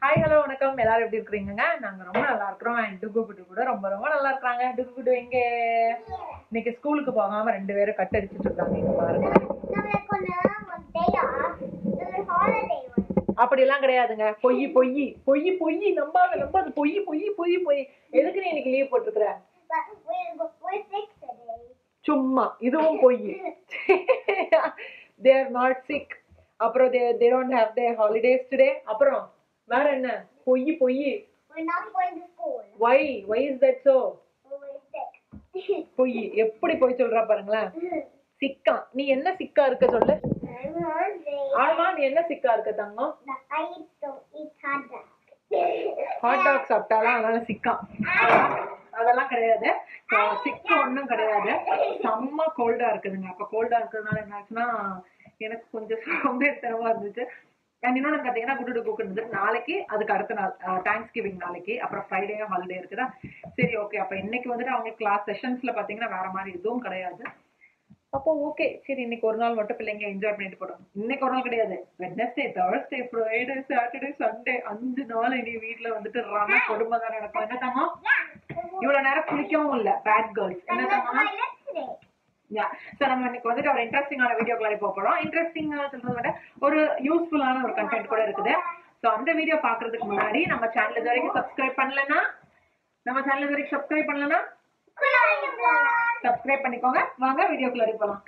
Hi hello வணக்கம் எல்லாரும் எப்படி இருக்கிறீங்க நாங்க ரொம்ப நல்லா இருக்கிறோம் அண்ட் டுகு குட்டு கூட ரொம்ப ரொம்ப நல்லா இருக்காங்க டுகு குட்டு எங்க இன்னைக்கு ஸ்கூலுக்கு போகாம ரெண்டு பேரும் கட் அடிச்சிட்டு இருக்காங்க இங்க பாருங்க நம்மளுக்கு ஒன்று day off, ஒரு holiday ஒன்று. அப்படியெல்லாம் கிடையாதுங்க பொய் பொய் பொய் பொய் நம்பாத நம்பாத பொய் பொய் பொய் பொய் எதுக்கு நீ இன்னைக்கு லீவ் போட்டிருக்கிற But we're, we're sick today. சும்மா இதுவும் பொய் தே ஆர் நாட் சிக் அப்புறம் they they don't have they holidays today அப்புறம் வேற என்ன பொய் பொய் We're not going to school. Why why is that so We're sick. பொய் எப்படி பொய் சொல்றா பாருங்களேன் சிக்கா நீ என்ன சிக்கா இருக்க சொல்லு I'm hungry. ஆமா நீ என்ன சிக்கா இருக்க தங்கம் I don't eat hot dog. Hot dog சாப்பிட்டாலாம் அதனால சிக்கா அதெல்லாம் அதெல்லாம் கிடையாது சிக்கு ஒன்றும் கிடையாது செம்ம கோல்டா இருக்குதுங்க அப்ப கோல்டா இருக்கிறதுனால என்ன ஆச்சுன்னா எனக்கு கொஞ்சம் சோம்பேறித்தனமா இருந்துச்சு அண்ட் இன்னொன்று பார்த்தீங்கன்னா குட்டு குக்குன்றது நாளைக்கு அதுக்கு அடுத்த நாள் தேங்க்ஸ் கிவிங் நாளைக்கு அப்புறம் ஃப்ரைடே ஹாலிடே இருக்குதா சரி ஓகே அப்போ இன்னைக்கு வந்துட்டு அவங்களுக்கு கிளாஸ் செஷன்ஸ்ல பார்த்தீங்கன்னா வேற மாதிரி எதுவும் கிடையாது அப்போ ஓகே சரி இன்னைக்கு ஒரு நாள் மட்டும் பிள்ளைங்க என்ஜாய் பண்ணிட்டு போறோம் இன்னைக்கு ஒரு நாள் கிடையாது Wednesday Thursday Friday Saturday Sunday அஞ்சு நாள் இனி வீட்ல வந்துட்டு ரண கொடுமை தான் நடக்கும் என்ன தாமா இவ்வளவு நேரம் குளிக்கவும் இல்ல பேட் கேர்ள்ஸ் என்ன தாமா today. யா ஸோ நம்ம இன்னைக்கு வந்துட்டு ஒரு இன்ட்ரெஸ்டிங்கான வீடியோக்குள்ள போக போறோம் இன்ட்ரெஸ்டிங்கான சொல்றதை விட ஒரு யூஸ்ஃபுல்லான ஒரு கண்டென்ட் கூட இருக்குது ஸோ அந்த வீடியோ பாக்குறதுக்கு முன்னாடி நம்ம சேனல் இது வரைக்கும் சப்ஸ்கிரைப் பண்ணலன்னா நம்ம சேனல் இது வரைக்கும் சப்ஸ்கிரைப் பண்ணலன்னா சப்ஸ்கிரைப் பண்ணிக்கோங்க வாங்க வீடியோக்குள்ள போகலாம்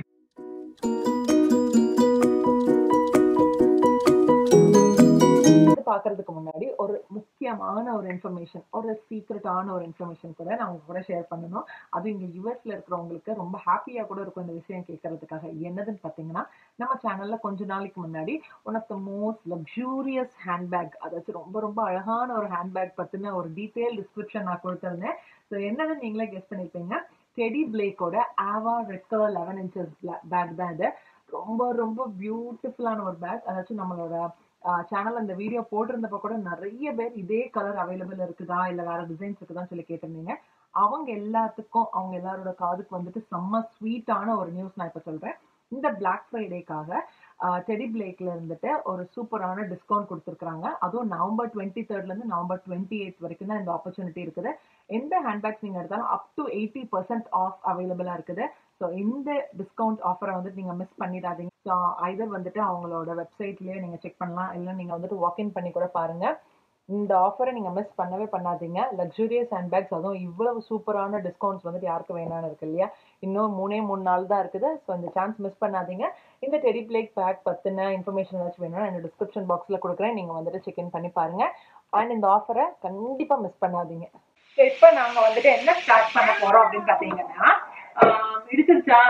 இது பார்க்கறதுக்கு முன்னாடி ஒரு முக்கியமான ஒரு இன்ஃபர்மேஷன் ஒரு சீக்ரெட்டான ஒரு இன்ஃபர்மேஷன் கூட நான் உங்க கூட ஷேர் பண்ணணும் அது இங்க யூஎஸ்ல இருக்கிறவங்களுக்கு ரொம்ப ஹாப்பியா கூட இருக்கும் இந்த விஷயம் கேட்கறதுக்காக என்னதுன்னு பாத்தீங்கன்னா நம்ம சேனல்ல கொஞ்ச நாளைக்கு முன்னாடி one of the most luxurious handbag அதாச்சும் ரொம்ப ரொம்ப அழகான ஒரு ஹேண்ட்பேக் பத்தின ஒரு டீடைல் டிஸ்கிரிப்ஷன் நான் கொடுத்திருந்தேன் ஸோ என்னதுன்னு நீங்களே கெஸ் பண்ணிருப்பீங்க டெடி பிளேக்கோட ஆவா red colour eleven inches bag தான் இது ரொம்ப ரொம்ப பியூட்டிஃபுல்லான ஒரு பேக் அதாச்சும் நம்மளோட சேனல் அந்த வீடியோ போட்டிருந்தப்ப கூட நிறைய பேர் இதே கலர் அவைலபிள் இருக்குதா இல்ல வேற டிசைன்ஸ் இருக்குதான்னு சொல்லி கேட்டிருந்தீங்க அவங்க எல்லாத்துக்கும் அவங்க எல்லாரோட காதுக்கு வந்துட்டு செம்ம ஸ்வீட்டான ஒரு நியூஸ் நான் இப்ப சொல்றேன் இந்த பிளாக் ஃப்ரைடேக்காக டெடி பிளேக்ல இருந்துட்டு ஒரு சூப்பரான டிஸ்கவுண்ட் கொடுத்துருக்காங்க அதுவும் நவம்பர் டுவெண்ட்டி தேர்ட்ல இருந்து நவம்பர் டுவெண்ட்டி எயிட் வரைக்கும் தான் இந்த ஆப்பர்ச்சுனிட்டி இருக்குது எந்த ஹேண்ட்பேக்ஸ் நீங்க எடுத்தாலும் up to eighty percent off அவைலபிளா இருக்குது ஸோ இந்த டிஸ்கவுண்ட் ஆஃபரை வந்துட்டு நீங்க மிஸ் பண்ணிடாதீங்க ஸோ ஐதர் வந்துட்டு அவங்களோட வெப்சைட்லயே நீங்க செக் பண்ணலாம் இல்லை நீங்க வந்துட்டு வாக்இன் பண்ணி கூட பாருங்க இந்த ஆஃபரை நீங்க மிஸ் பண்ணவே பண்ணாதீங்க லக்ஸூரியஸ் ஹேண்ட்பேக்ஸ் அதுவும் இவ்வளவு சூப்பரான டிஸ்கவுண்ட்ஸ் வந்துட்டு யாருக்கு வேணாம்னு இருக்கு இல்லையா இன்னும் மூணே மூணு நாள் தான் இருக்குது ஸோ இந்த சான்ஸ் மிஸ் பண்ணாதீங்க இந்த டெடி பிளேக் பேக் பத்தின இன்ஃபர்மேஷன் ஏதாச்சும் வேணும்னா இந்த டிஸ்கிரிப்ஷன் பாக்ஸ்ல கொடுக்குறேன் நீங்க வந்துட்டு செக் இன் பண்ணி பாருங்க அண்ட் இந்த ஆஃபரை கண்டிப்பா மிஸ் பண்ணாதீங்க இப்போ நாங்க வந்துட்டு என்ன ஸ்டார்ட் பண்ண போறோம் அப்படின்னு பாத்தீங்கன்னா இடிச்சிருச்சா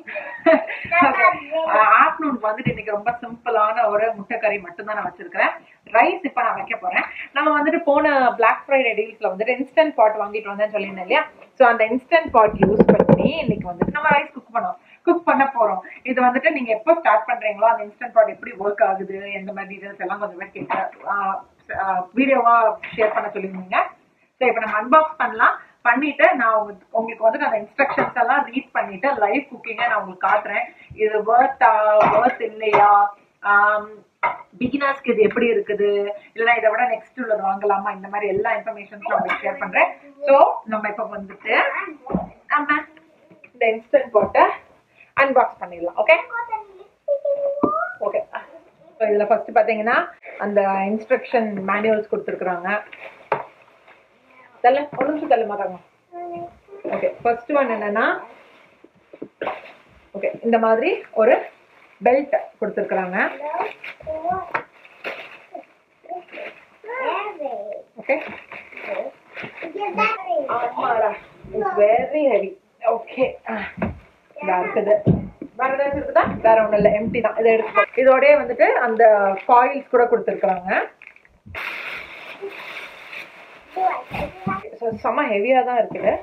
ஆஃப்டர்நூனுக்கு வந்துட்டு இன்னைக்கு ரொம்ப சிம்பிளான ஒரு முட்டைக்கறி மட்டும் தான் நான் வச்சிருக்கிறேன் ரைஸ் இப்போ நான் வைக்க போறேன் நம்ம வந்துட்டு போன பிளாக் ஃப்ரைடே டீல்ஸ்ல வந்துட்டு இன்ஸ்டன்ட் பாட் வாங்கிட்டு வந்தேன்னு சொல்லியிருந்தேன் இல்லையா ஸோ அந்த இன்ஸ்டன்ட் பாட் யூஸ் பண்ணி இன்னைக்கு வந்துட்டு நம்ம ரைஸ் குக் பண்ணோம் குக் பண்ண போறோம் இது வந்துட்டு நீங்க எப்போ ஸ்டார்ட் பண்றீங்களோ அந்த இன்ஸ்டன்ட் பாட் எப்படி ஒர்க் ஆகுது எந்த மாதிரி டீடைல்ஸ் எல்லாம் கொஞ்சம் பேர் கேட்க வீடியோவா ஷேர் பண்ண சொல்லியிருந்தீங்க ஸோ இப்போ நம்ம அன்பாக்ஸ் பண்ணலாம் பண்ணிட்டு நான் உங்களுக்கு உங்களுக்கு வந்து அந்த இன்ஸ்ட்ரக்ஷன்ஸ் எல்லாம் ரீட் பண்ணிட்டு லைவ் குக்கிங்கை நான் உங்களுக்கு காட்டுறேன் இது ஒர்த்தா ஒர்த் இல்லையா பிகினர்ஸ்க்கு இது எப்படி இருக்குது இல்லைன்னா இதை விட நெக்ஸ்ட் உள்ளது வாங்கலாமா இந்த மாதிரி எல்லா இன்ஃபர்மேஷன்ஸ் நான் உங்களுக்கு ஷேர் பண்றேன் ஸோ நம்ம இப்போ வந்துட்டு நம்ம இந்த இன்ஸ்டன்ட் போட்டு அன்பாக்ஸ் பண்ணிடலாம் ஓகே ஓகே ஸோ இதில் ஃபர்ஸ்ட் பார்த்தீங்கன்னா அந்த இன்ஸ்ட்ரக்ஷன் மேனுவல்ஸ் கொடுத்துருக்குறாங்க தள்ள ஒரு நிமிஷம் தள்ள மாட்டாங்க ஓகே ஃபர்ஸ்ட் ஒன் என்னன்னா ஓகே இந்த மாதிரி ஒரு பெல்ட் கொடுத்துருக்குறாங்க ஓகே ஆமாடா இட்ஸ் வெரி ஹெவி ஓகே இதா இருக்குது வேற ஏதாச்சும் இருக்குதா வேற ஒண்ணும் இல்லை எம்டி தான் இதை எடுத்துக்கோ இதோடய வந்துட்டு அந்த காயில்ஸ் கூட கொடுத்துருக்குறாங்க செம்ம ஹெவியாக தான் இருக்குது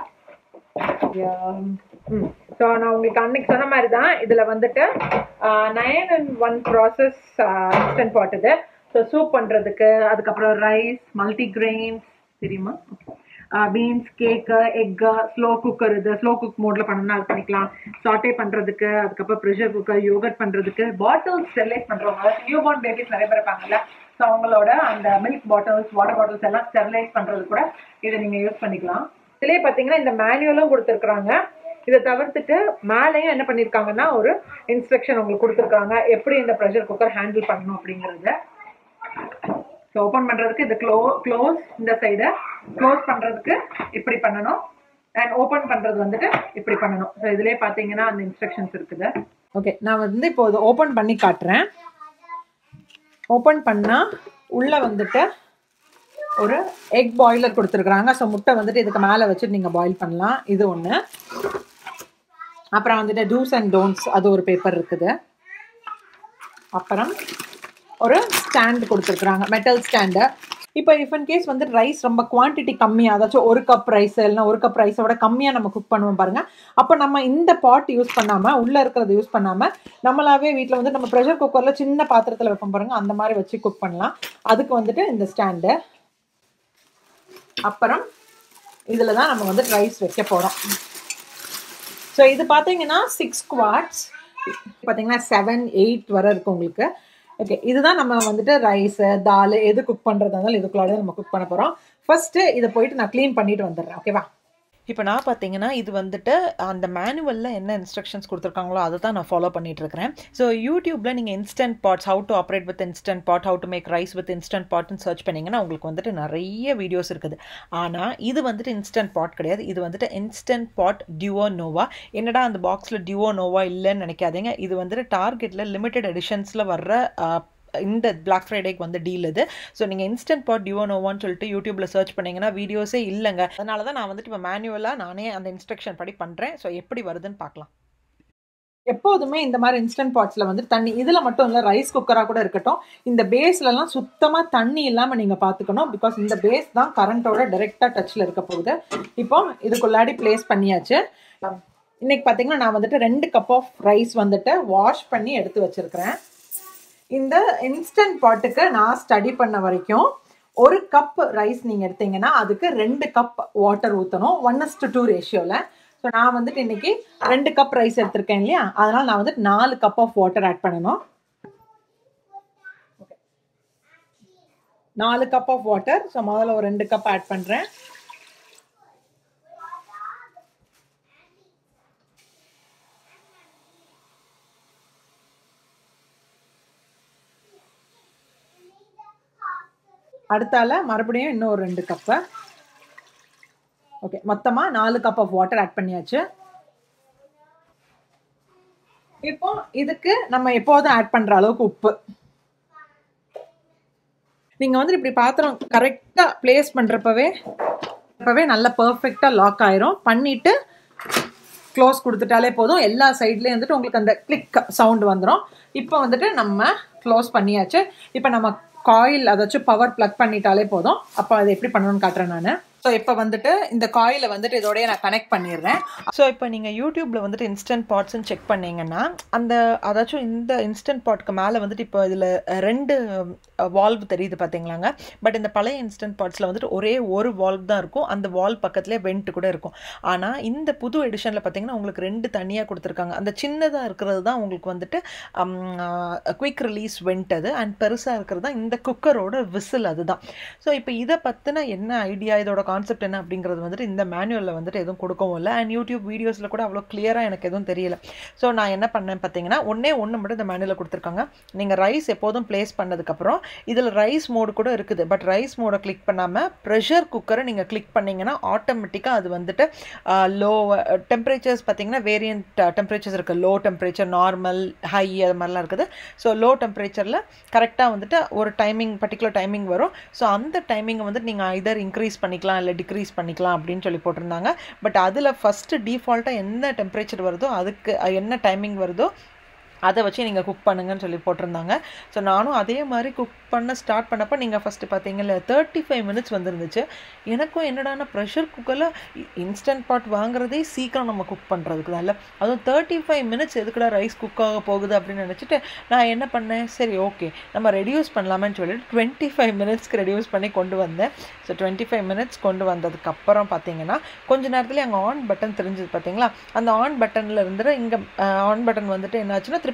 ஸோ நான் உங்களுக்கு அன்னைக்கு சொன்ன மாதிரி தான் இதில் வந்துட்டு nine and one process instant pot இது ஸோ சூப் பண்ணுறதுக்கு அதுக்கப்புறம் ரைஸ் மல்டி கிரெயின்ஸ் தெரியுமா beans cake egg slow cooker இது ஸ்லோ குக் மோட்ல பண்ணணும்னா அது பண்ணிக்கலாம் சாட்டே பண்றதுக்கு அதுக்கப்புறம் ப்ரெஷர் குக்கர் யோகட் பண்றதுக்கு பாட்டில் ஸ்டெர்லைஸ் பண்றவங்க நியூ பார்ன் பேபிஸ் நிறைய பேர் இருப்பாங்கல்ல ஸோ அவங்களோட அந்த மில்க் பாட்டில்ஸ் வாட்டர் பாட்டில்ஸ் எல்லாம் ஸ்டெரிலைஸ் பண்றது கூட இதை நீங்க யூஸ் பண்ணிக்கலாம் இதுலயே பாத்தீங்கன்னா இந்த மேனுவலும் கொடுத்துருக்காங்க இதை தவிர்த்துட்டு மேலேயும் என்ன பண்ணிருக்காங்கன்னா ஒரு இன்ஸ்ட்ரக்ஷன் உங்களுக்கு கொடுத்துருக்காங்க எப்படி இந்த ப்ரெஷர் குக்கர் ஹேண்டில் பண்ணணும் அப்படிங்கறது ஸோ ஓப்பன் பண்றதுக்கு இது க்ளோ க்ளோஸ் இந்த சைடு க்ளோஸ் பண்றதுக்கு இப்படி பண்ணணும் அண்ட் ஓப்பன் பண்றது வந்துட்டு இப்படி பண்ணணும் ஸோ இதுலயே பாத்தீங்கன்னா அந்த இன்ஸ்ட்ரக்ஷன்ஸ் இருக்குது ஓகே நான் வந்து இப்போ இது ஓப்பன் பண்ணி காட்டுறேன் ஓப்பன் பண்ணா உள்ள வந்துட்டு ஒரு எக் பாய்லர் கொடுத்துருக்குறாங்க ஸோ முட்டை வந்துட்டு இதுக்கு மேலே வச்சுட்டு நீங்கள் பாயில் பண்ணலாம் இது ஒன்று அப்புறம் வந்துட்டு டூஸ் அண்ட் டோன்ட்ஸ் அது ஒரு பேப்பர் இருக்குது அப்புறம் ஒரு ஸ்டாண்ட் கொடுத்துருக்குறாங்க மெட்டல் ஸ்டாண்டு இப்போ இஃப் இன் கேஸ் வந்து ரைஸ் ரொம்ப குவான்டிட்டி கம்மியாக அதாச்சும் ஒரு கப் ரைஸ் இல்லைன்னா ஒரு கப் ரைஸை விட கம்மியாக நம்ம குக் பண்ணுவோம் பாருங்க அப்போ நம்ம இந்த பாட் யூஸ் பண்ணாமல் உள்ளே இருக்கிறத யூஸ் பண்ணாமல் நம்மளாவே வீட்டில் வந்து நம்ம ப்ரெஷர் குக்கரில் சின்ன பாத்திரத்தில் வைப்போம் பாருங்க அந்த மாதிரி வச்சு குக் பண்ணலாம் அதுக்கு வந்துட்டு இந்த ஸ்டாண்டு அப்புறம் இதில் தான் நம்ம வந்து ரைஸ் வைக்க போகிறோம் ஸோ இது பார்த்தீங்கன்னா சிக்ஸ் குவாட்ஸ் பார்த்தீங்கன்னா செவன் எயிட் வரை இருக்கும் உங்களுக்கு ஓகே இதுதான் நம்ம வந்துட்டு ரைஸு தால் எது குக் பண்ணுறதா இருந்தாலும் இதுக்குள்ளாட நம்ம குக் பண்ண போகிறோம் ஃபர்ஸ்ட்டு இதை போயிட்டு நான் க்ளீன் பண்ணிட்டு வந்துடுறேன் ஓகேவா இப்போ நான் பார்த்தீங்கன்னா இது வந்துட்டு அந்த மேனுவலில் என்ன இன்ஸ்ட்ரக்ஷன்ஸ் கொடுத்துருக்காங்களோ அதை தான் நான் ஃபாலோ பண்ணிட்டு இருக்கிறேன் ஸோ யூடியூப்பில் நீங்கள் instant pots how to operate with instant pot how to make rice with instant பாட்னு சர்ச் பண்ணிங்கன்னா உங்களுக்கு வந்துட்டு நிறைய வீடியோஸ் இருக்குது ஆனால் இது வந்துட்டு இன்ஸ்டன்ட் பாட் கிடையாது இது வந்துட்டு இன்ஸ்டன்ட் பாட் டியூவோ நோவா என்னடா அந்த பாக்ஸில் டியூவோ நோவா இல்லைன்னு நினைக்காதீங்க இது வந்துட்டு டார்கெட்டில் லிமிடெட் எடிஷன்ஸில் வர்ற ஆஹ், இந்த பிளாக் ஃப்ரைடேக்கு வந்து டீல் இது ஸோ நீங்கள் இன்ஸ்டன்ட் பாட் டியோனோவான்னு சொல்லிட்டு யூடியூப்பில் சர்ச் பண்ணீங்கன்னா வீடியோஸே இல்லைங்க அதனால தான் நான் வந்துட்டு இப்போ மேனுவலாக நானே அந்த இன்ஸ்ட்ரக்ஷன் படி பண்ணுறேன் ஸோ எப்படி வருதுன்னு பார்க்கலாம் எப்போதுமே இந்த மாதிரி இன்ஸ்டன்ட் பாட்ஸில் வந்து தண்ணி இதில் மட்டும் இல்லை ரைஸ் குக்கராக கூட இருக்கட்டும் இந்த பேஸ்லலாம் சுத்தமாக தண்ணி இல்லாமல் நீங்கள் பார்த்துக்கணும் பிகாஸ் இந்த பேஸ் தான் கரண்ட்டோட டைரெக்டாக டச்சில் இருக்க போகுது இப்போ இதுக்குள்ளாடி ப்ளேஸ் பண்ணியாச்சு இன்னைக்கு பார்த்தீங்கன்னா நான் வந்துட்டு ரெண்டு கப் ஆஃப் ரைஸ் வந்துட்டு வாஷ் பண்ணி எடுத்து வச்சிருக்கிறேன் இந்த இன்ஸ்டன்ட் பாட்டுக்கு நான் ஸ்டடி பண்ண வரைக்கும் ஒரு கப் ரைஸ் நீங்கள் எடுத்தீங்கன்னா அதுக்கு ரெண்டு கப் வாட்டர் ஊற்றணும் ஒன் இஸ் டு டூ ரேஷியோவில் ஸோ நான் வந்துட்டு இன்னைக்கு ரெண்டு கப் ரைஸ் எடுத்திருக்கேன் இல்லையா அதனால் நான் வந்துட்டு நாலு கப் ஆஃப் வாட்டர் ஆட் பண்ணணும் Okay. நாலு கப் ஆஃப் வாட்டர் ஸோ முதல்ல ஒரு ரெண்டு கப் ஆட் பண்ணுறேன் அடுத்தால மறுபடியும் இன்னும் ஒரு ரெண்டு கப்பு ஓகே மொத்தமாக நாலு கப் ஆஃப் வாட்டர் ஆட் பண்ணியாச்சு இப்போ இதுக்கு நம்ம எப்போதும் ஆட் பண்ணுற அளவுக்கு உப்பு நீங்கள் வந்து இப்படி பாத்திரம் கரெக்டாக ப்ளேஸ் பண்ணுறப்பவே இப்போவே நல்லா பர்ஃபெக்டாக லாக் ஆயிரும் பண்ணிவிட்டு க்ளோஸ் கொடுத்துட்டாலே போதும் எல்லா சைட்லேயும் வந்துட்டு உங்களுக்கு அந்த கிளிக் சவுண்ட் வந்துடும் இப்போ வந்துட்டு நம்ம க்ளோஸ் பண்ணியாச்சு இப்போ நம்ம காயில் அதாச்சும் பவர் ப்ளக் பண்ணிட்டாலே போதும் அப்போ அதை எப்படி பண்ணணும்னு காட்டுறேன் நான் ஸோ இப்போ வந்துட்டு இந்த காயிலை வந்துட்டு இதோடய நான் கனெக்ட் பண்ணிடுறேன் ஸோ இப்போ நீங்கள் யூடியூப்பில் வந்துட்டு இன்ஸ்டன்ட் பாட்ஸ்ன்னு செக் பண்ணீங்கன்னா அந்த அதாச்சும் இந்த இன்ஸ்டன்ட் பாட்க்கு மேலே வந்துட்டு இப்போ இதில் ரெண்டு வால்வ் தெரியுது பார்த்தீங்களாங்க பட் இந்த பழைய இன்ஸ்டன்ட் பாட்ஸில் வந்துட்டு ஒரே ஒரு வால்வ் தான் இருக்கும் அந்த வால் பக்கத்துலேயே வெண்ட் கூட இருக்கும் ஆனால் இந்த புது எடிஷனில் பார்த்தீங்கன்னா உங்களுக்கு ரெண்டு தனியாக கொடுத்துருக்காங்க அந்த சின்னதாக இருக்கிறது தான் உங்களுக்கு வந்துட்டு குயிக் ரிலீஸ் வெண்ட் அது அண்ட் பெருசாக இருக்கிறது தான் இந்த குக்கரோட விசில் அதுதான் ஸோ இப்போ இதை பற்றின என்ன ஐடியா இதோட கான்செப்ட் என்ன அப்படிங்கிறது வந்துட்டு இந்த மேனுவலில் வந்துட்டு எதுவும் கொடுக்கவும் இல்லை அண்ட் யூடியூப் வீடியோஸில் கூட அவ்வளோ கிளியராக எனக்கு எதுவும் தெரியல ஸோ நான் என்ன பண்ணேன் பார்த்தீங்கன்னா ஒன்றே ஒன்று மட்டும் இந்த மேனுவலில் கொடுத்துருக்காங்க நீங்கள் ரைஸ் எப்போதும் ப்ளேஸ் பண்ணதுக்கப்புறம் இதில் ரைஸ் மோடு கூட இருக்குது பட் ரைஸ் மோடை கிளிக் பண்ணாமல் ப்ரெஷர் குக்கரை நீங்கள் கிளிக் பண்ணிங்கன்னா ஆட்டோமேட்டிக்காக அது வந்துட்டு லோ டெம்பரேச்சர்ஸ் பார்த்தீங்கன்னா வேரியண்ட் டெம்பரேச்சர்ஸ் இருக்குது லோ டெம்பரேச்சர் நார்மல் ஹை அது மாதிரிலாம் இருக்குது ஸோ லோ டெம்பரேச்சரில் கரெக்டாக வந்துட்டு ஒரு டைமிங் பர்டிகுலர் டைமிங் வரும் ஸோ அந்த டைமிங்கை வந்துட்டு நீங்கள் இதர் இன்க்ரீஸ் பண்ணிக்கலாம் இல்லை டிக்ரீஸ் பண்ணிக்கலாம் அப்படின்னு சொல்லி போட்டிருந்தாங்க பட் அதில் ஃபஸ்ட்டு டிஃபால்ட்டாக என்ன டெம்பரேச்சர் வருதோ அதுக்கு என்ன டைமிங் வருதோ அதை வச்சு நீங்கள் குக் பண்ணுங்கன்னு சொல்லி போட்டிருந்தாங்க ஸோ நானும் அதே மாதிரி குக் பண்ண ஸ்டார்ட் பண்ணப்போ நீங்கள் ஃபஸ்ட்டு பார்த்தீங்கல்ல தேர்ட்டி ஃபைவ் மினிட்ஸ் வந்துருந்துச்சு எனக்கும் என்னடானா ப்ரெஷர் குக்கரில் இன்ஸ்டன்ட் பாட் வாங்குறதே சீக்கிரம் நம்ம குக் பண்ணுறதுக்கு தான் இல்லை அதுவும் தேர்ட்டி ஃபைவ் மினிட்ஸ் எதுக்குடா ரைஸ் குக் ஆக போகுது அப்படின்னு நினச்சிட்டு நான் என்ன பண்ணேன் சரி ஓகே நம்ம ரெடியூஸ் பண்ணலாமேன்னு சொல்லிட்டு டுவெண்ட்டி ஃபைவ் மினிட்ஸ்க்கு ரெடியூஸ் பண்ணி கொண்டு வந்தேன் ஸோ டுவெண்ட்டி ஃபைவ் மினிட்ஸ் கொண்டு வந்ததுக்கப்புறம் பார்த்தீங்கன்னா கொஞ்ச நேரத்துலேயே அங்கே ஆன் பட்டன் தெரிஞ்சது பார்த்தீங்களா அந்த ஆன் பட்டனில் இருந்துட்டு இங்கே ஆன் பட்டன் வந்துட்டு என்னாச்சுன்னா திருப்பி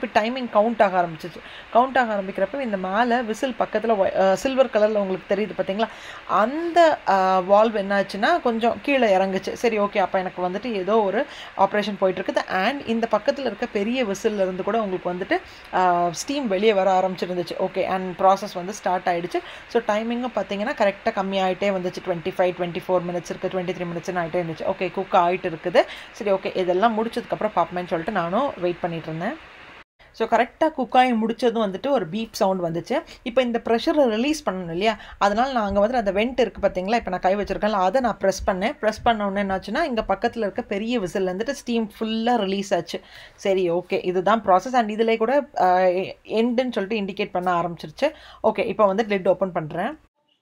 திருப்பி டைமிங் கவுண்ட் ஆக ஆரம்பிச்சிச்சு கவுண்ட் ஆக ஆரம்பிக்கிறப்ப இந்த மேலே விசில் பக்கத்தில் சில்வர் கலரில் உங்களுக்கு தெரியுது பார்த்தீங்களா அந்த வால்வ் என்னாச்சுன்னா கொஞ்சம் கீழே இறங்குச்சு சரி ஓகே அப்போ எனக்கு வந்துட்டு ஏதோ ஒரு ஆப்ரேஷன் போயிட்டுருக்குது அண்ட் இந்த பக்கத்தில் இருக்க பெரிய விசில்ல இருந்து கூட உங்களுக்கு வந்துட்டு ஸ்டீம் வெளியே வர ஆரம்பிச்சிருந்துச்சு ஓகே அண்ட் ப்ராசஸ் வந்து ஸ்டார்ட் ஆயிடுச்சு ஸோ டைமிங்கும் பார்த்தீங்கன்னா கரெக்டாக கம்மியாகிட்டே வந்துச்சு twenty five twenty four minutes இருக்குது டுவெண்ட்டி த்ரீ மினிட்ஸ்னு ஆகிட்டே இருந்துச்சு ஓகே குக் ஆகிட்டு இருக்குது சரி ஓகே இதெல்லாம் முடிச்சதுக்கப்புறம் பார்ப்போமேன்னு சொல்லிட்டு நானும் வெயிட் பண்ணிட்டு இருந்தேன் ஸோ கரெக்டாக குக்காய் முடிச்சதும் வந்துட்டு ஒரு பீப் சவுண்ட் வந்துச்சு இப்போ இந்த ப்ரெஷரை ரிலீஸ் பண்ணணும் இல்லையா அதனால் நான் அங்கே வந்துட்டு அந்த வெண்ட் இருக்குது பார்த்தீங்களா இப்போ நான் கை வச்சிருக்கேன்ல அதை நான் ப்ரெஸ் பண்ணேன் ப்ரெஸ் பண்ண உடனே என்னாச்சுன்னா இங்கே பக்கத்தில் இருக்க பெரிய விசில் வந்துட்டு ஸ்டீம் ஃபுல்லாக ரிலீஸ் ஆச்சு சரி ஓகே இதுதான் ப்ராசஸ் அண்ட் இதிலே கூட எண்டுன்னு சொல்லிட்டு இண்டிகேட் பண்ண ஆரம்பிச்சிருச்சு ஓகே இப்போ வந்துட்டு லிட் ஓப்பன் பண்ணுறேன்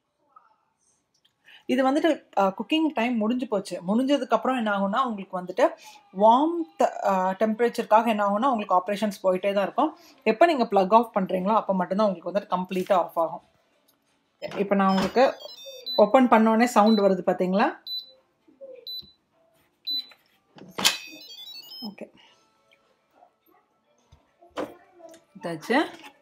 இது வந்துட்டு குக்கிங் டைம் முடிஞ்சு போச்சு முடிஞ்சதுக்கப்புறம் என்ன ஆகும்னா உங்களுக்கு வந்துட்டு வார்ம் டெம்பரேச்சருக்காக என்ன ஆகும்னா உங்களுக்கு ஆப்ரேஷன்ஸ் போயிட்டே தான் இருக்கும் எப்போ நீங்கள் ப்ளக் ஆஃப் பண்ணுறீங்களோ அப்போ மட்டும்தான் உங்களுக்கு வந்துட்டு கம்ப்ளீட்டாக ஆஃப் ஆகும் இப்போ நான் உங்களுக்கு ஓப்பன் பண்ணோடனே சவுண்ட் வருது பார்த்தீங்களா ஓகே இதாச்சு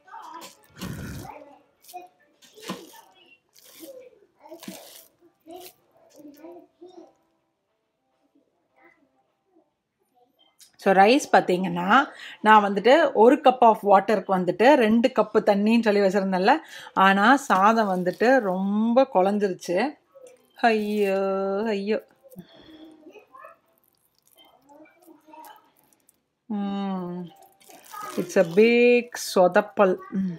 ஸோ ரைஸ் பார்த்தீங்கன்னா நான் வந்துட்டு ஒரு கப் ஆஃப் வாட்டருக்கு வந்துட்டு ரெண்டு கப்பு தண்ணின்னு சொல்லி வச்சுருந்தேன்ல ஆனால் சாதம் வந்துட்டு ரொம்ப குழஞ்சிருச்சு ஐயோ ஐயோ இட்ஸ் அ பிக் சொதப்பல்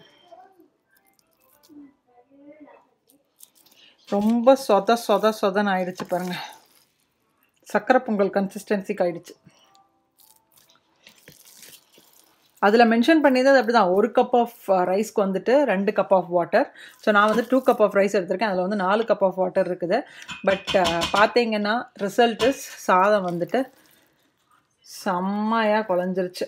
ரொம்ப சொத சொத சொதன்னு ஆயிடுச்சு பாருங்க சக்கரை பொங்கல் கன்சிஸ்டன்சிக்கு ஆயிடுச்சு அதில் மென்ஷன் பண்ணியது அப்படி தான் ஒரு கப் ஆஃப் ரைஸ்க்கு வந்துட்டு ரெண்டு கப் ஆஃப் வாட்டர் ஸோ நான் வந்து டூ கப் ஆஃப் ரைஸ் எடுத்திருக்கேன் அதில் வந்து நாலு கப் ஆஃப் வாட்டர் இருக்குது பட் பார்த்தீங்கன்னா ரிசல்ட் இஸ் சாதம் வந்துட்டு செம்மையாக குழஞ்சிருச்சு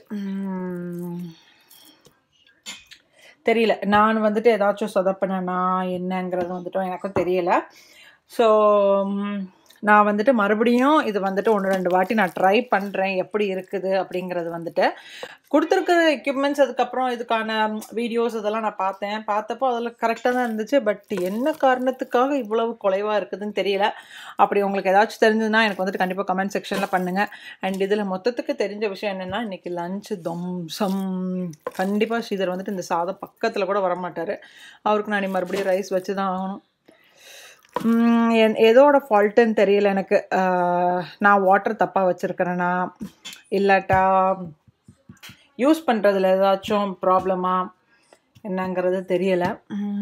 தெரியல நான் வந்துட்டு ஏதாச்சும் சொதப்பினேனா என்னங்கிறது வந்துட்டு எனக்கும் தெரியல ஸோ நான் வந்துட்டு மறுபடியும் இது வந்துட்டு ஒன்று ரெண்டு வாட்டி நான் ட்ரை பண்ணுறேன் எப்படி இருக்குது அப்படிங்கிறது வந்துட்டு கொடுத்துருக்குற எக்யூப்மெண்ட்ஸ் அதுக்கப்புறம் இதுக்கான வீடியோஸ் இதெல்லாம் நான் பார்த்தேன் பார்த்தப்போ அதில் கரெக்டாக தான் இருந்துச்சு பட் என்ன காரணத்துக்காக இவ்வளவு குறைவாக இருக்குதுன்னு தெரியல அப்படி உங்களுக்கு ஏதாச்சும் தெரிஞ்சதுன்னா எனக்கு வந்துட்டு கண்டிப்பாக கமெண்ட் செக்ஷனில் பண்ணுங்கள் அண்ட் இதில் மொத்தத்துக்கு தெரிஞ்ச விஷயம் என்னென்னா இன்றைக்கி லஞ்சு தம்சம் கண்டிப்பாக ஸ்ரீதர் வந்துட்டு இந்த சாதம் பக்கத்தில் கூட வரமாட்டார் அவருக்கு நான் மறுபடியும் ரைஸ் வச்சு தான் ஆகணும் எதோட ஃபால்ட்டுன்னு தெரியல எனக்கு நான் வாட்டர் தப்பாக வச்சுருக்கிறேன்னா இல்லாட்டா யூஸ் பண்ணுறதுல ஏதாச்சும் ப்ராப்ளமா என்னங்கிறது தெரியலை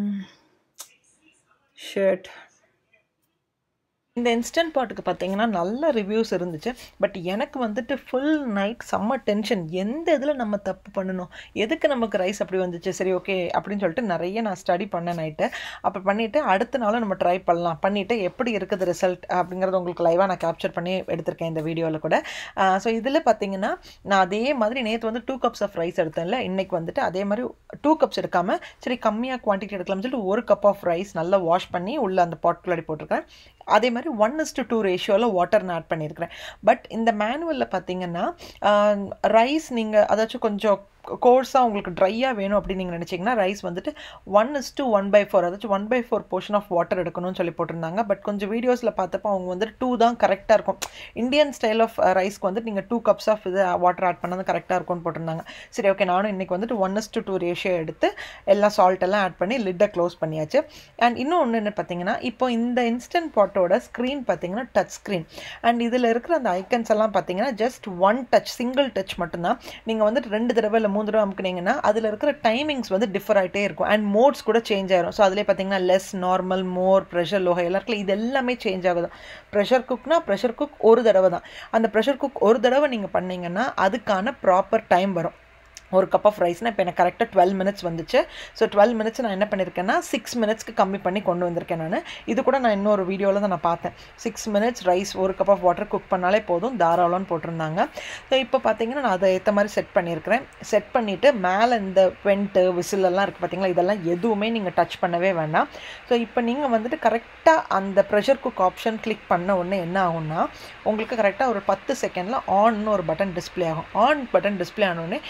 ஷர்ட் இந்த இன்ஸ்டன்ட் பாட்டுக்கு பார்த்தீங்கன்னா நல்ல ரிவ்யூஸ் இருந்துச்சு பட் எனக்கு வந்துட்டு ஃபுல் நைட் செம்ம டென்ஷன் எந்த இதில் நம்ம தப்பு பண்ணணும் எதுக்கு நமக்கு ரைஸ் அப்படி வந்துச்சு சரி ஓகே அப்படின்னு சொல்லிட்டு நிறைய நான் ஸ்டடி பண்ணேன் நைட்டு அப்போ பண்ணிவிட்டு அடுத்த நாளும் நம்ம ட்ரை பண்ணலாம் பண்ணிவிட்டு எப்படி இருக்குது ரிசல்ட் அப்படிங்கிறத உங்களுக்கு லைவாக நான் கேப்சர் பண்ணி எடுத்திருக்கேன் இந்த வீடியோவில் கூட ஸோ இதில் பார்த்தீங்கன்னா நான் அதே மாதிரி நேற்று வந்து டூ கப்ஸ் ஆஃப் ரைஸ் எடுத்தேன்ல இன்றைக்கி வந்துட்டு அதே மாதிரி டூ கப்ஸ் எடுக்காமல் சரி கம்மியாக குவான்டிட்டி எடுக்கலாம்னு சொல்லிட்டு ஒரு கப் ஆஃப் ரைஸ் நல்லா வாஷ் பண்ணி உள்ள அந்த பாட்குள்ளாடி போட்டிருக்கேன் அதே மாதிரி ஒன் இஸ் டு டூ ரேஷியோவில் வாட்டர் நான் ஆட் பண்ணியிருக்கிறேன் பட் இந்த மேனுவலில் பார்த்தீங்கன்னா ரைஸ் நீங்கள் அதாச்சும் கொஞ்சம் கோர்ஸாக உங்களுக்கு ட்ரையாக வேணும் அப்படின்னு நீங்கள் நினச்சிங்கன்னா ரைஸ் வந்துட்டு one is to one by four அதாச்சும் one by four portion of water எடுக்கணும்னு சொல்லி போட்டிருந்தாங்க பட் கொஞ்சம் வீடியோஸில் பார்த்தப்போ அவங்க வந்துட்டு டூ தான் கரெக்டாக இருக்கும் இந்தியன் ஸ்டைல் ஆஃப் ரைஸ்க்கு வந்துட்டு நீங்கள் டூ கப்ஸ் ஆஃப் இது வாட்டர் ஆட் பண்ணது கரெக்டாக இருக்கும்னு போட்டிருந்தாங்க சரி ஓகே நானும் இன்றைக்கி வந்துட்டு one is to two ratio எடுத்து எல்லாம் சால்ட் எல்லாம் ஆட் பண்ணி லிட்டை க்ளோஸ் பண்ணியாச்சு அண்ட் இன்னும் ஒன்று என்ன பார்த்தீங்கன்னா இப்போ இந்த இன்ஸ்டன்ட் பாட்டோட ஸ்க்ரீன் பார்த்தீங்கன்னா டச் ஸ்க்ரீன் அண்ட் இதில் இருக்கிற அந்த ஐக்கன்ஸ் எல்லாம் பார்த்தீங்கன்னா just one touch single touch மட்டும்தான் நீங்கள் வந்துட்டு ரெண்டு தடவை இல்லை மூணு தடவை அமுக்குனீங்கன்னா அதில் இருக்கிற டைமிங்ஸ் வந்து டிஃபர் ஆகிட்டே இருக்கும் அண்ட் மோட்ஸ் கூட சேஞ்ச் ஆயிரும் ஸோ அதிலே பார்த்தீங்கன்னா less normal more pressure low எல்லாம் இருக்குல்ல இது எல்லாமே சேஞ்ச் ஆகுது ப்ரெஷர் குக்னா ப்ரெஷர் குக் ஒரு தடவை தான் அந்த ப்ரெஷர் குக் ஒரு தடவை நீங்கள் பண்ணீங்கன்னா அதுக்கான ப்ராப்பர் டைம் வரும் ஒரு கப் ஆஃப் ரைஸ்னால் இப்போ எனக்கு கரெக்டாக டுவெல் மினிட்ஸ் வந்துச்சு ஸோ டுவெல் மினிட்ஸ் நான் என்ன பண்ணியிருக்கேன்னா சிக்ஸ் மினிட்ஸ்க்கு கம்மி பண்ணி கொண்டு வந்திருக்கேன் நான் இது கூட நான் இன்னொரு வீடியோவில் தான் நான் பார்த்தேன் சிக்ஸ் மினிட்ஸ் ரைஸ் ஒரு கப் ஆஃப் வாட்டர் குக் பண்ணாலே போதும் தாராளம்னு போட்டிருந்தாங்க ஸோ இப்போ பார்த்தீங்கன்னா நான் அதை ஏற்ற மாதிரி செட் பண்ணியிருக்கிறேன் செட் பண்ணிவிட்டு மேலே இந்த வெண்ட்டு விசிலெல்லாம் இருக்குது பார்த்தீங்களா இதெல்லாம் எதுவுமே நீங்கள் டச் பண்ணவே வேண்டாம் ஸோ இப்போ நீங்கள் வந்துட்டு கரெக்டாக அந்த ப்ரெஷர் குக் ஆப்ஷன் கிளிக் பண்ண உடனே என்ன ஆகும்னா உங்களுக்கு கரெக்டாக ஒரு பத்து செகண்டில் ஆன்னு ஒரு பட்டன் டிஸ்பிளே ஆகும் ஆன் பட்டன் டிஸ்பிளே ஆனோடனே இங்கே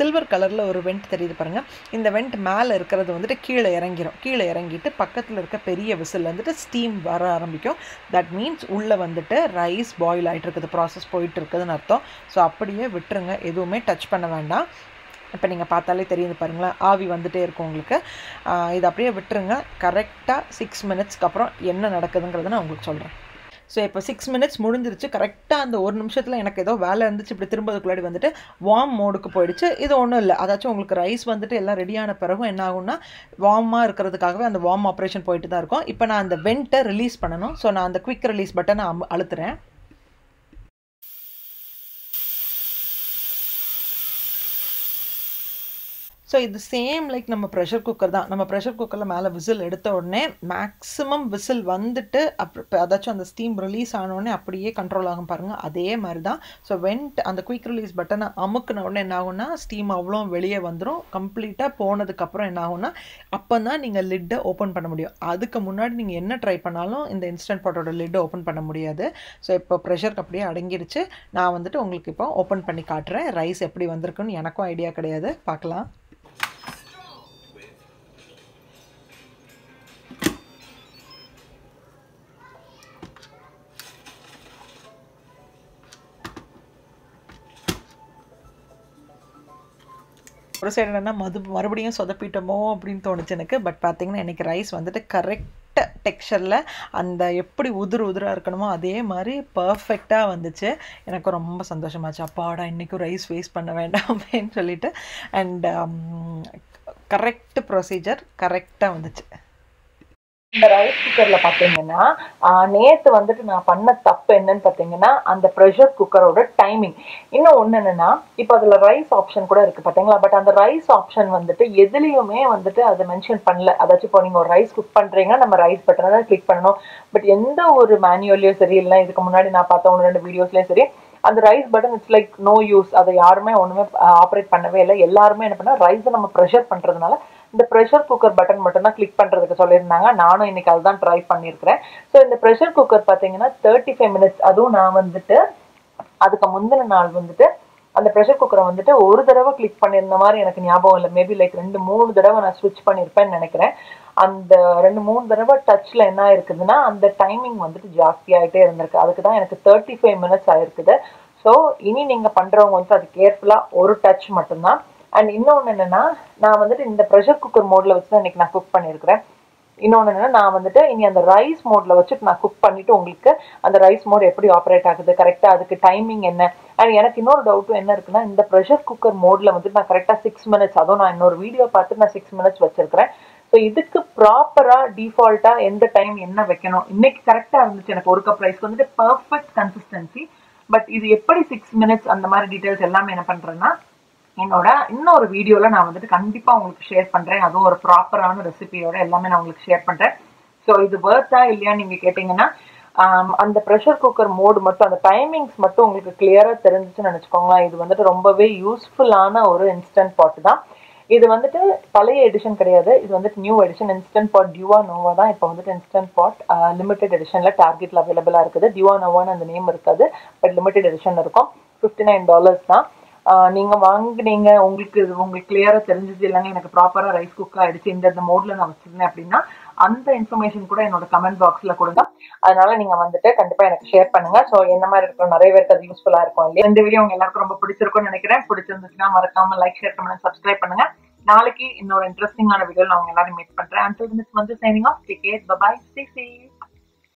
சில்வர் கலரில் ஒரு வெண்ட் தெரியுது பாருங்கள் இந்த வெண்ட் மேலே இருக்கிறது வந்துட்டு கீழே இறங்கிரும் கீழே இறங்கிட்டு பக்கத்தில் இருக்க பெரிய விசில் வந்துட்டு ஸ்டீம் வர ஆரம்பிக்கும் தட் மீன்ஸ் உள்ளே வந்துட்டு ரைஸ் பாயில் ஆகிட்டு இருக்குது ப்ராசஸ் போயிட்டு இருக்குதுன்னு அர்த்தம் ஸோ அப்படியே விட்டுருங்க எதுவுமே டச் பண்ண வேண்டாம் இப்போ நீங்கள் பார்த்தாலே தெரியுது பாருங்களேன் ஆவி வந்துட்டே இருக்கும் உங்களுக்கு ஆஹ் இது அப்படியே விட்டுருங்க கரெக்டாக சிக்ஸ் மினிட்ஸ்க்கு அப்புறம் என்ன நடக்குதுங்கிறத நான் உங்களுக்கு சொல்கிறேன் ஸோ இப்போ சிக்ஸ் மினிட்ஸ் முடிஞ்சிருச்சு கரெக்டாக அந்த ஒரு நிமிஷத்தில் எனக்கு ஏதோ வேலை இருந்துச்சு இப்படி திரும்பதுக்குள்ளாடி வந்துட்டு வார்ம் மோடுக்கு போயிடுச்சு இது ஒன்றும் இல்லை அதாச்சும் உங்களுக்கு ரைஸ் வந்துட்டு எல்லாம் ரெடியான பிறகும் என்ன ஆகும்னா வார்மாக இருக்கிறதுக்காகவே அந்த வார்ம் ஆப்ரேஷன் போயிட்டு தான் இருக்கும் இப்போ நான் அந்த வெண்ட்டை ரிலீஸ் பண்ணணும் ஸோ நான் அந்த குவிக் ரிலீஸ் பட்டனை அம் அழுத்துறேன் ஸோ இது சேம் லைக் நம்ம ப்ரெஷர் குக்கர் தான் நம்ம ப்ரெஷர் குக்கரில் மேலே விசில் எடுத்த உடனே மேக்ஸிமம் விசில் வந்துட்டு அப்புறம் அதாச்சும் அந்த ஸ்டீம் ரிலீஸ் ஆனோடனே அப்படியே கண்ட்ரோல் ஆகும் பாருங்கள் அதே மாதிரி தான் ஸோ வெண்ட் அந்த குயிக் ரிலீஸ் பட்டனை அமுக்குன உடனே என்ன ஆகும்னா ஸ்டீம் அவ்வளோ வெளியே வந்துடும் கம்ப்ளீட்டாக போனதுக்கப்புறம் என்ன ஆகும்னா அப்போ தான் நீங்கள் லிட்டை ஓப்பன் பண்ண முடியும் அதுக்கு முன்னாடி நீங்கள் என்ன ட்ரை பண்ணாலும் இந்த இன்ஸ்டன்ட் பாட்டோட லிட்டை ஓப்பன் பண்ண முடியாது ஸோ இப்போ ப்ரெஷருக்கு அப்படியே அடங்கிடுச்சு நான் வந்துட்டு உங்களுக்கு இப்போ ஓப்பன் பண்ணி காட்டுறேன் ரைஸ் எப்படி வந்திருக்குன்னு எனக்கும் ஐடியா கிடையாது பார்க்கலாம் ஒரு சைடு என்னன்னா மது மறுபடியும் சொதப்பிட்டோமோ அப்படின்னு தோணுச்சு எனக்கு பட் பார்த்தீங்கன்னா இன்றைக்கி ரைஸ் வந்துட்டு கரெக்ட் டெக்ஸ்சரில் அந்த எப்படி உதிர் உதிராக இருக்கணுமோ அதே மாதிரி பர்ஃபெக்டாக வந்துச்சு எனக்கு ரொம்ப சந்தோஷமாச்சு அப்பாடா இன்றைக்கும் ரைஸ் வேஸ்ட் பண்ண வேண்டாம் அப்படின்னு சொல்லிட்டு அண்ட் கரெக்ட் ப்ரொசீஜர் கரெக்டாக வந்துச்சு இந்த ரைஸ் குக்கர்ல பாத்தீங்கன்னா ஆஹ் நேத்து வந்துட்டு நான் பண்ண தப்பு என்னன்னு பாத்தீங்கன்னா அந்த ப்ரெஷர் குக்கரோட டைமிங் இன்னும் ஒண்ணு என்னன்னா இப்போ அதுல ரைஸ் ஆப்ஷன் கூட இருக்கு பாத்தீங்களா பட் அந்த ரைஸ் ஆப்ஷன் வந்துட்டு எதுலயுமே வந்துட்டு அதை மென்ஷன் பண்ணல அதாச்சும் இப்போ நீங்க ஒரு ரைஸ் குக் பண்றீங்கன்னா நம்ம ரைஸ் பட்டனை தான் கிளிக் பண்ணணும் பட் எந்த ஒரு மேனுவல்லையும் சரி இல்லை இதுக்கு முன்னாடி நான் பார்த்த ஒன்று ரெண்டு வீடியோஸ்லயும் சரி அந்த rice button it's like no use அதை யாருமே ஒண்ணுமே ஆப்ரேட் பண்ணவே இல்லை எல்லாருமே என்ன பண்ணா ரைஸை நம்ம ப்ரெஷர் பண்றதுனால இந்த ப்ரெஷர் குக்கர் பட்டன் மட்டும் தான் கிளிக் பண்றதுக்கு சொல்லியிருந்தாங்க நானும் இன்னைக்கு அதுதான் ட்ரை பண்ணியிருக்கிறேன் ஸோ இந்த ப்ரெஷர் குக்கர் பார்த்தீங்கன்னா தேர்ட்டி ஃபைவ் மினிட்ஸ் அதுவும் நான் வந்துட்டு அதுக்கு முந்தின நாள் வந்துட்டு அந்த ப்ரெஷர் குக்கரை வந்துட்டு ஒரு தடவை கிளிக் பண்ணியிருந்த மாதிரி எனக்கு ஞாபகம் இல்லை மேபி லைக் ரெண்டு மூணு தடவை நான் ஸ்விட்ச் பண்ணியிருப்பேன்னு நினைக்கிறேன் அந்த ரெண்டு மூணு தடவை டச்சில் என்ன இருக்குதுன்னா அந்த டைமிங் வந்துட்டு ஜாஸ்தியாகிட்டே இருந்திருக்கு அதுக்கு தான் எனக்கு தேர்ட்டி ஃபைவ் மினிட்ஸ் ஆயிருக்குது ஸோ இனி நீங்கள் பண்ணுறவங்க வந்துட்டு அது கேர்ஃபுல்லாக ஒரு டச் மட்டும்தான் அண்ட் இன்னொன்று என்னன்னா நான் வந்துட்டு இந்த ப்ரெஷர் குக்கர் மோடில் வச்சு தான் இன்னைக்கு நான் குக் பண்ணியிருக்கிறேன் இன்னொன்று என்னன்னா நான் வந்துட்டு இனி அந்த ரைஸ் மோட்ல வச்சுட்டு நான் குக் பண்ணிட்டு உங்களுக்கு அந்த ரைஸ் மோட் எப்படி ஆப்ரேட் ஆகுது கரெக்டா அதுக்கு டைமிங் என்ன அண்ட் எனக்கு இன்னொரு டவுட்டும் என்ன இருக்குன்னா இந்த ப்ரெஷர் குக்கர் மோட்ல வந்துட்டு நான் கரெக்டா சிக்ஸ் மினிட்ஸ் அதுவும் நான் இன்னொரு வீடியோ பார்த்து நான் சிக்ஸ் மினிட்ஸ் வச்சிருக்கிறேன் ஸோ இதுக்கு ப்ராப்பரா டிஃபால்ட்டா எந்த டைம் என்ன வைக்கணும் இன்னைக்கு கரெக்டா இருந்துச்சு எனக்கு ஒரு கப் ரைஸ்க்கு வந்துட்டு பர்ஃபெக்ட் கன்சிஸ்டன்சி பட் இது எப்படி சிக்ஸ் மினிட்ஸ் அந்த மாதிரி டீடைல்ஸ் எல்லாமே என்ன பண்றேன்னா என்னோட இன்னொரு வீடியோல நான் வந்துட்டு கண்டிப்பா உங்களுக்கு ஷேர் பண்றேன் அதுவும் ஒரு ப்ராப்பரான ரெசிபியோட எல்லாமே நான் உங்களுக்கு ஷேர் பண்றேன் ஸோ இது வேர்த்தா இல்லையா நீங்க கேட்டீங்கன்னா அந்த ப்ரெஷர் குக்கர் மோடு மட்டும் அந்த டைமிங்ஸ் மட்டும் உங்களுக்கு கிளியரா தெரிஞ்சுச்சுன்னு நினச்சிக்கோங்களேன் இது வந்துட்டு ரொம்பவே யூஸ்ஃபுல்லான ஒரு இன்ஸ்டன்ட் பாட் தான் இது வந்துட்டு பழைய எடிஷன் கிடையாது இது வந்துட்டு new edition instant pot Duo Nova தான் இப்போ வந்துட்டு இன்ஸ்டன்ட் பாட் லிமிடெட் எடிஷன்ல டார்கெட்ல அவைலபிளா இருக்குது டியூவா நோவான்னு அந்த நேம் இருக்காது பட் லிமிடெட் எடிஷன் இருக்கும் ஃபிஃப்டி நைன் டாலர்ஸ் தான் நீங்க வாங்குனீங்க உங்களுக்கு இது உங்களுக்கு கிளியரா தெரிஞ்சது இல்லைங்க எனக்கு ப்ராப்பரா ரைஸ் குக் ஆயிடுச்சு இந்த இந்த மோட்ல நான் வச்சிருந்தேன் அப்படின்னா அந்த இன்ஃபர்மேஷன் கூட என்னோட கமெண்ட் பாக்ஸ்ல கொடுங்க அதனால நீங்க வந்துட்டு கண்டிப்பா எனக்கு ஷேர் பண்ணுங்க ஸோ என்ன மாதிரி இருக்கிற நிறைய பேருக்கு அது யூஸ்ஃபுல்லா இருக்கும் இல்லையா இந்த வீடியோ உங்க எல்லாருக்கும் ரொம்ப பிடிச்சிருக்கும்னு நினைக்கிறேன் பிடிச்சிருந்துச்சுன்னா மறக்காம லைக் ஷேர் பண்ணுங்க சப்ஸ்கிரைப் பண்ணுங்க நாளைக்கு இன்னொரு இன்ட்ரெஸ்டிங்கான வீடியோ நான் உங்க எல்லாரும் மீட் பண்றேன் அண்ட் வந்து சைனிங் ஆஃப் டிகேட் பபாய் ஸ்டே சேஃப்